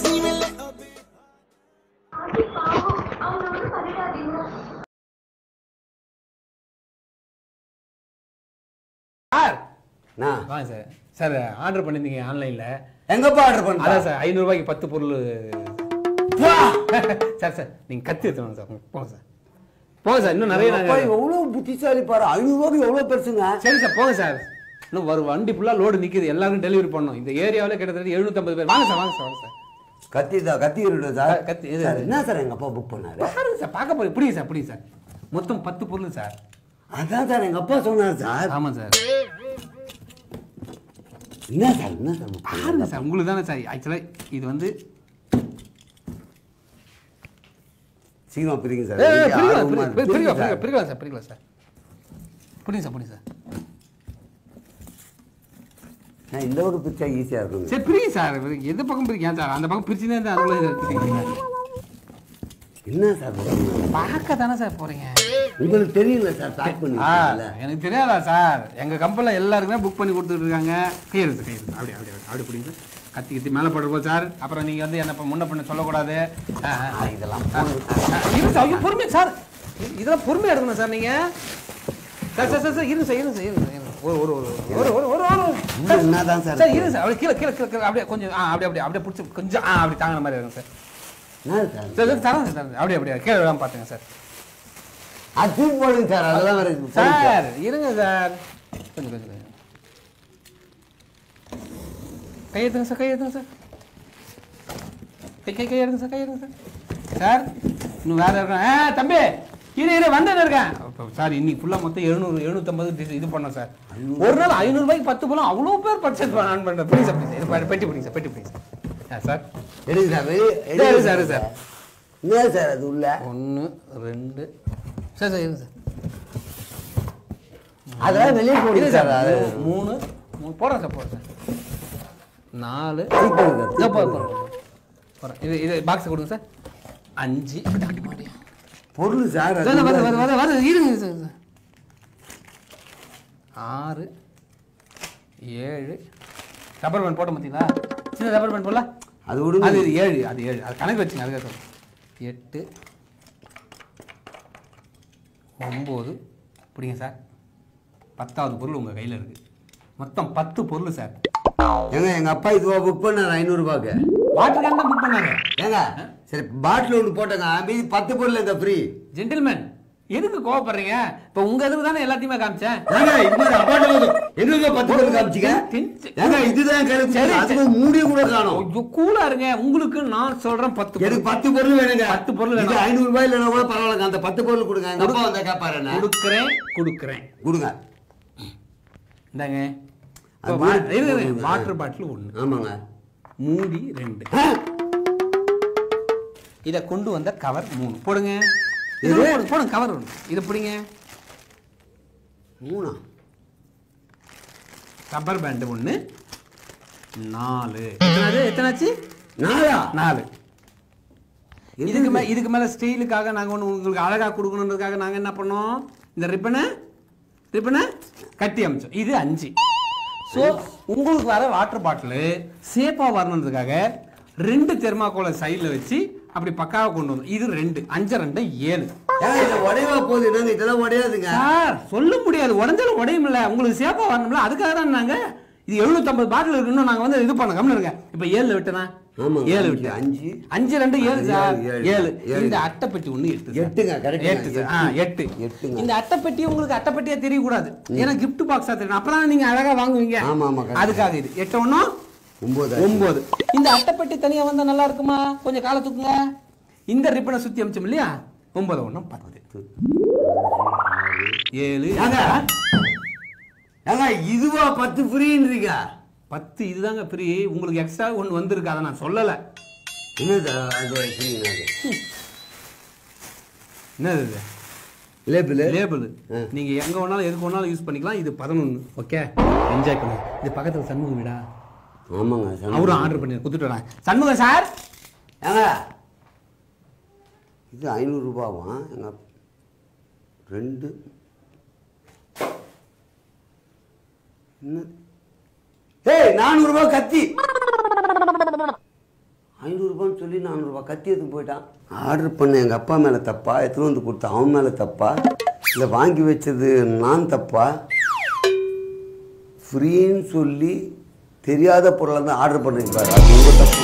Sir நான் வாங்க sir sir order பண்ணியிருந்தீங்க ஆன்லைனில் எங்கப்பா ஆர்டர் பண்ண அதான் சார் ஐநூறுரூபாய்க்கு பத்து பொருள் சார் சார் நீங்கள் கத்தி எடுத்துவாங்க சார் போங்க சார் போங்க சார் இன்னும் நிறைய அப்பா நாங்கள் எவ்வளவு புத்திசாலி பாரு ஐநூறு ரூபாய்க்கு எவ்வளவு பெருசுங்க சரி சார் போங்க சார் இன்னும் ஒரு வண்டி ஃபுல்லாக லோடு நிற்கிது எல்லாருக்கும் டெலிவரி பண்ணணும் இந்த ஏரியாவில் கிட்டத்தட்ட எழுநூத்தம்பது பேர் வாங்க சார் வாங்க சார் வாங்க சார் கத்தி தான் கத்தி இருக்கட்டும் சார் க- கத்தி, இது- சார், என்ன சார் எங்க அப்பா புக் பண்ணாரு பாருங்க சார் பார்க்க போய் பிடிங்க சார் பிடிங்க சார் மொத்தம் பத்து பொருள் சார் அதான் சார் எங்க அப்பா சொன்னார் சார் ஆமாம் சார் என்ன சார் என்ன சார் book பண்ணாரு? பாருங்க சார் உங்களுக்கு தானே சார் ஆக்சுவலாக இது வந்து சீக்கிரமா பிரிங்க சார் ஏய், ஏய், எனக்கு பிரிக்கலாம், ஆர்வமா பிரி- இருக்கு. பிரிக்கலாம், பிரிங்க பிரிக்கலாம், சார். பிரிக்கலாம் சார் பிரிக்கலாம் சார் புரியுங்க சார் புரியுங்க சார் நான் இந்த பக்கம் பிரிச்சா ஈஸியா இருக்குங்க சரி பிரிங்க சார் எந்த பக்கம் பிரிக்க சார் அந்த பக்கம் பிரிச்சுனே இருந்தால் அதுக்குள்ள இதை எடுத்துட்டீங்க என்ன சார் book பண்ணாரு? பார்க்க தானே சார் போறீங்க உங்களுக்கு தெரியல சார் பேக் ஆ பண்ணி எனக்கு தெரியாதா சார் எங்க கம்பெனியில் எல்லாருக்குமே புக் பண்ணி கொடுத்துட்டு இருக்காங்க கையெழுத்து கையெழுத்து அப்படி அப்படி அப்படி அப்படி பிடிங்க கத்தி கத்தி மேலே போடுவோம் சார் அப்புறம் நீங்க வந்து என்ன இப்ப முன்ன பண்ண சொல்லக்கூடாது ஆ, ஆ, ஆ. இதெல்லாம் ஆ, இருங்க சார் ஐயோ பொறுமை சார் இ- இதெல்லாம் பொறுமையா எடுக்கணும் சார் நீங்க சார் சார் சார் சார் இருங்க சார் இருங்க சார் இருங்க சார், இருங்க ஒரு ஒரு ஒரு ஒரு ஒரு ஒரு ஒரு ஒரு இன்னும் என்னதான் சார் சார் இருங்க சார் அப்படியே கீழே கீழே கீழே கீழே அப்படியே கொஞ்சம் ஆ அப்படியே அப்படியே அப்படியே பிடிச்சி கொஞ்சம் ஆ அப்படி தாங்கின மாதிரி இருங்க சார் என்ன சார் சார் சார் தரேன் சார் தரேன் அப்படியே அப்படியே கீழே விடாம பார்த்துங்க சார் அது தூக்கி போடுங்க சார் அதெல்லாம் வேற போடுங்க சார். சார் இருங்க சார் கொஞ்சம் கொஞ்சம் கொஞ்சம் கையெழுத்துங்க சார் கையெழுத்துங்க சார் கை கை கையெடுங்க சார் கையெடுங்க சார் சார் இன்னும் வேற இருக்கேன் ஆ தம்பி இரு இரு வந்துட்டு இருக்கேன் அப்போ சார் இன்னைக்கு ஃபுல்லாக மொத்தம் எழுநூறு எழுநூத்தம்பது இது பண்ணோம் சார் ஒரு நாள் ஐநூறுபாய்க்கு பத்து போலாம் அவ்வளோ பேர் பர்ச்சேஸ் பண்ண ஆன் பண்ணுறேன் ப்ளீஸ் ப்ளீஸ் இது பாரு, பெட்டி பிடிங்க சார் பெட்டி பிடிங்க சார் ஆ சார் எடுங்க சார் வெளிய- சரி, எடுங்க சரி, சார். என்ன சார் அது உள்ள ஒன்று ரெண்டு சார் சார் இருங்க சார் அதெல்லாம் வெளியே இரு போடுங்க சார் சார் அது மூ- மூணு மூணு போடுறேன் சார் போடுறேன் சார் நாலு தூக்கி போடுங்க இதோ தூக்கி போடுறேன், போடுங்க. போடுறேன் போடுறேன் இது இது பாக்ஸ் கொடுங்க சார் அஞ்சு கட்டி மாட்டேன் பொருள் சார் அது வருது உள்ள வருது வருது வருது இருங்க சார் சார். ஆறு ஏழு ரப்பர் பேண்ட் போட்ட பார்த்தீங்களா சின்ன ரப்பர் பேண்ட் போடல அது விடுங்க அது இது ஏழு அது ஏழு அது கணக்கு வச்சுங்க அதுக்காக சொல்றேன். எட்டு ஒம்பது பிடிங்க சார் பத்தாவது பொருள் உங்கள் கையில் இருக்கு மொத்தம் பத்து பொருள் சார் ஏங்க எங்க அப்பா இதுவா புக் பண்ணாரு ஐநூறு ரூபாய்க்கு வாட்டர் கேன் தான் புக் பண்ணாங்க ஏங்க சரி பாட்டில் ஒன்று போட்டேங்க மீதி பத்து பொருள் எங்க ஃப்ரீ ஜென்டில்மேன் எதுக்கு கோவப்படுறீங்க இப்போ உங்க இதுக்கு தானே எல்லாத்தையுமே காமிச்சேன் ஏங்க இது மாதிரி அப்பாட்ட எங்க பத்து பொருள் காமிச்சிங்க ஏங்க இதுதான் கிடக்கு சரி, அதுக்கு மூடிய கூட காணும் ஐயோ, கூலா இருங்க உங்களுக்கு நான் சொல்றேன் பத்து பொருள். எனக்கு பத்து பொருள் வேணுங்க பத்து பொருள் இது வேணும். ஐநூறு ரூபாய் இல்லைன்னா கூட பரவாயில்லைங்க அந்த பத்து பொருள் கொடுங்க எங்க அப்பா வந்தா கேட்பாரு என்ன கொடுக்குறேன் கொடுக்குறேன் கொடுங்க இந்தாங்க அது இப்போ வா- மூடி- இருங்க, இருங்க. மூடி- வாட்டர் பாட்டில் ஒன்று ஆமாங்க மூடி ரெண்டு இதை கொண்டு வந்த கவர் மூணு போடுங்க இது போடுங்க போடுங்க கவர் ஒன்று இதை பிடிங்க மூணா ரப்பர் பேண்ட் ஒன்று நாலு எத்தனாவது எத்தனாச்சு நாலா நாலு இதுக்கு மே இதுக்கு மேல ஸ்டீலுக்காக நாங்க ஒன்று உங்களுக்கு அழகா கொடுக்கணுன்றதுக்காக நாங்க என்ன பண்ணோம் இந்த ரிப்பனை ரிப்பனை கட்டி அமைச்சோம் இது அஞ்சு ஸோ உங்களுக்கு வர வாட்டர் பாட்டில் சேஃபா வரணுன்றதுக்காக ரெண்டு தெர்மாக்கோலை சைடில் வச்சு அப்படி பக்காவா கொண்டு வந்தோம் இது ரெண்டு அஞ்சு ரெண்டு ஏழு ஏங்க இது உடையவா போகுது என்னங்க இதெல்லாம் உடையாதுங்க சார் சொல்ல முடியாது உடஞ்சாலும் உடையுமில்ல உங்களுக்கு சேஃபா வரணும்ல அதுக்காக தான் நாங்க இது 750 பாட்டில் இருக்குன்னு நாங்க வந்து இது பண்ண கம்மி இருங்க இப்போ ஏழு விட்டனா ஆமாங்க. ஏழு அஞ்சு, விட்டு அஞ்சு. அஞ்சு ரெண்டு ஏழு அது சார் ஏழு, ஏழு ஏழு. இந்த அட்டைப்பெட்டி ஒண்ணு எட்டு சார். எட்டுங்க, correct எட்டு சார் ஆ எட்டு எட்டுங்க. இந்த அட்டைப்பெட்டி உங்களுக்கு அட்டைப்பெட்டியா தெரியக்கூடாது ஏன்னா கிஃப்ட் பாக்ஸா தெரியும் அப்பதான் நீங்க அழகா வாங்குவீங்க ஆமா, ஆமா, correct. அதுக்காக இது எட்டு ஒண்ணும் ஒன்பது ஒன்பது இந்த அட்டைப்பெட்டி தனியா வந்தா நல்லா இருக்குமா கொஞ்சம் காலை தூக்குங்க இந்த ரிப்பனை சுத்தி அமைச்சோம் இல்லையா ஒன்பது ஒண்ணும் பத்து ஏழு ஏங்க ஏங்க இதுவா பத்து ஃப்ரீன்றீங்க பத்து இதுதாங்க ஃப்ரீ உங்களுக்கு எக்ஸ்ட்ரா ஒன்று வந்திருக்கு அதை நான் சொல்லலை என்னது அது ஃப்ரீங்க அது என்னது இது லேபிள் லேபிள் ஆ. நீங்க எங்க வேணாலும் எதுக்கு வேணாலும் யூஸ் பண்ணிக்கலாம் இது பதினொன்று ஓகே என்ஜாய் பண்ணுங்க இது பக்கத்துல சண்முகம் வீடா ஆமாங்க சரி. அவரும் ஆர்டர் பண்ணி கொடுத்துட்டு வராங்க சண்முகம் சார் ஏங்க இது ஐநூறு ரூபாவா எங்க அப்~ ரெண்டு என்ன ஏய் நானூறு ரூபாய் கத்தி ஐநூறுரூபான்னு சொல்லி நானூறுரூபா கத்தி எடுத்து போயிட்டான் ஆர்டர் பண்ண எங்கள் அப்பா மேலே தப்பா எடுத்துன்னு வந்து கொடுத்த அவன் மேலே தப்பா இல்லை வாங்கி வச்சது நான் தப்பா ஃப்ரீன்னு சொல்லி தெரியாத பொருளை தான் ஆர்டர் பண்ணுறீங்க பாரு அது உங்கள் தப்பு